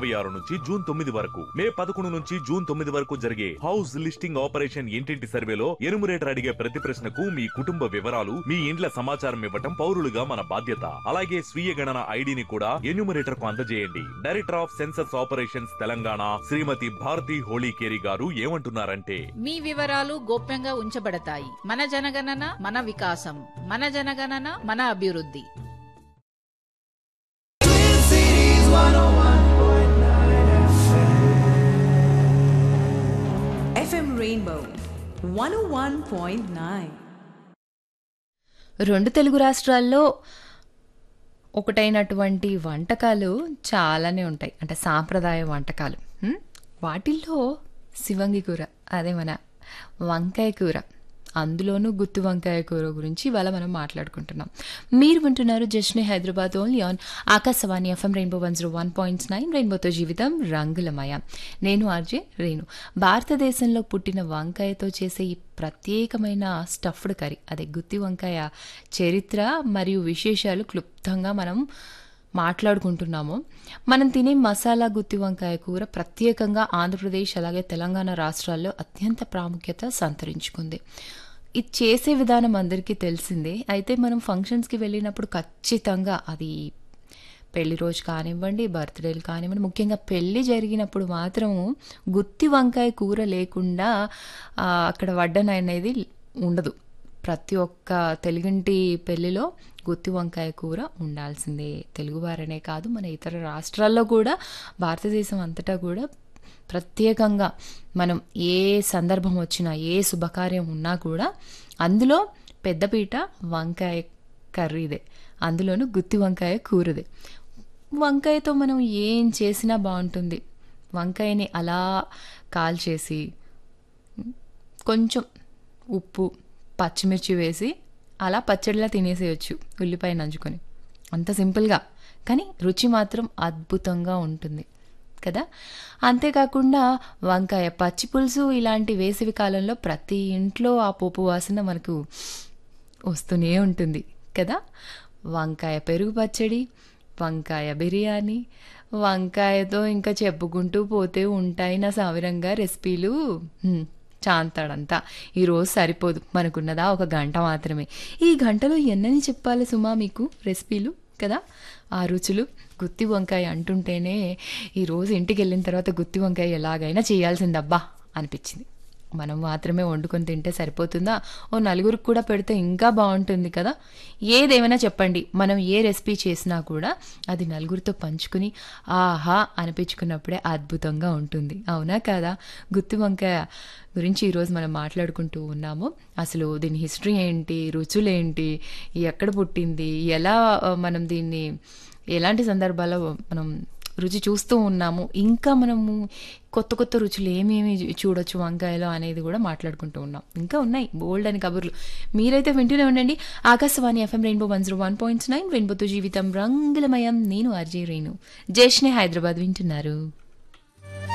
ఇరవై ఆరు నుంచి జూన్ తొమ్మిది వరకు మే పదకొండు నుంచి జూన్ తొమ్మిది వరకు జరిగే హౌస్ లిస్టింగ్ ఆపరేషన్ ఇంటింటి సర్వేలో ఎనుమరేటర్ అడిగే ప్రతి ప్రశ్నకు మీ కుటుంబ వివరాలు మీ ఇండ్ల సమాచారం ఇవ్వటం పౌరులుగా మన బాధ్యత అలాగే స్వీయ గణన ఐడిని కూడా ఎన్యూమరేటర్ కు అందజేయండి director of census operations Telangana Shrimati Bharati Holikeri గారు ఏమంటున్నారంటే మీ వివరాలు గోప్యంగా ఉంచబడతాయి మన జనగణన మన వికాసం మన జనగణన మన అభివృద్ధి FM Rainbow 101.9. రెండు తెలుగు రాష్ట్రాల్లో ఒకటైనటువంటి వంటకాలు చాలానే ఉంటాయి అంటే సాంప్రదాయ వంటకాలు హ్మ్? వాటిల్లో శివంగి కూర అదే మన వంకాయ కూర అందులోనూ గుత్తి వంకాయ కూర గురించి ఇవాళ మనం మాట్లాడుకుంటున్నాం మీరు వింటున్నారు జస్ట్ని Hyderabad only on Akashvani FM rainbow one zero one point nine రెయిన్బోతో జీవితం రంగులమయ నేను ఆర్జే రేణు భారతదేశంలో పుట్టిన వంకాయతో చేసే ఈ ప్రత్యేకమైన స్టఫ్డ్ కర్రీ అదే గుత్తి వంకాయ చరిత్ర మరియు విశేషాలు క్లుప్తంగా మనం మాట్లాడుకుంటున్నాము మనం తినే మసాలా గుత్తి వంకాయ కూర ప్రత్యేకంగా ఆంధ్రప్రదేశ్ అలాగే తెలంగాణ రాష్ట్రాల్లో అత్యంత ప్రాముఖ్యత సంతరించుకుంది ఇది చేసే విధానం అందరికీ తెలిసిందే అయితే మనం ఫంక్షన్స్కి వెళ్ళినప్పుడు ఖచ్చితంగా అది పెళ్లి రోజు కానివ్వండి బర్త్డేలు కానివ్వండి ముఖ్యంగా పెళ్లి జరిగినప్పుడు మాత్రం గుత్తి వంకాయ కూర లేకుండా ఆ, అక్కడ వడ్డన అనేది ఉండదు ప్రతి ఒక్క తెలుగింటి పెళ్లిలో గుత్తి వంకాయ కూర ఉండాల్సిందే తెలుగువారనే కాదు మన ఇతర రాష్ట్రాల్లో కూడా భారతదేశం అంతటా కూడా ప్రత్యేకంగా మనం ఏ సందర్భం వచ్చినా ఏ శుభకార్యం ఉన్నా కూడా అందులో పెద్దపీట వంకాయ కర్రీదే అందులోనూ గుత్తి వంకాయ కూరదే వంకాయతో మనం ఏం చేసినా బాగుంటుంది వంకాయని అలా కాల్చేసి కొంచెం ఉప్పు పచ్చిమిర్చి వేసి అలా పచ్చడిలా తినేసేయచ్చు ఉల్లిపాయ నంచుకొని అంత సింపుల్గా కానీ రుచి మాత్రం అద్భుతంగా ఉంటుంది కదా అంతేకాకుండా వంకాయ పచ్చి పులుసు ఇలాంటి వేసవి కాలంలో ప్రతి ఇంట్లో ఆ పోపు వాసన మనకు వస్తూనే ఉంటుంది కదా వంకాయ పెరుగు పచ్చడి వంకాయ బిర్యానీ వంకాయతో ఇంకా చెప్పుకుంటూ పోతే ఉంటాయి నా సావిరంగా రెసిపీలు హ్మ్, చాంతాడంతా ఈరోజు సరిపోదు మనకున్నదా ఒక గంట మాత్రమే ఈ గంటలో ఎన్నని చెప్పాలి సుమా మీకు రెసిపీలు కదా ఆ రుచులు గుత్తి వంకాయ అంటుంటేనే ఈరోజు ఇంటికి వెళ్ళిన తర్వాత గుత్తి వంకాయ ఎలాగైనా చేయాల్సిందబ్బా అనిపించింది మనం మాత్రమే వండుకొని తింటే సరిపోతుందా ఓ నలుగురికి కూడా పెడితే ఇంకా బాగుంటుంది కదా ఏదేమైనా చెప్పండి మనం ఏ రెసిపీ చేసినా కూడా అది నలుగురితో పంచుకుని ఆహా అనిపించుకున్నప్పుడే అద్భుతంగా ఉంటుంది అవునా కాదా గుత్తి వంకాయ గురించి ఈరోజు మనం మాట్లాడుకుంటూ ఉన్నాము అసలు దీని హిస్టరీ ఏంటి రుచులేంటి ఎక్కడ పుట్టింది ఎలా ఆ, మనం దీన్ని ఎలాంటి సందర్భాల్లో మనం రుచి చూస్తూ ఉన్నాము ఇంకా మనము కొత్త కొత్త రుచులు ఏమేమి చూడొచ్చు వంకాయలో అనేది కూడా మాట్లాడుకుంటూ ఉన్నాం ఇంకా ఉన్నాయి బోల్డ్ అని కబుర్లు మీరైతే వింటూనే ఉండండి Akashvani FM rainbow one zero one point nine రెయిన్బోతో జీవితం రంగులమయం నేను ఆర్జే రేణు జేష్నే హైదరాబాద్ వింటున్నారు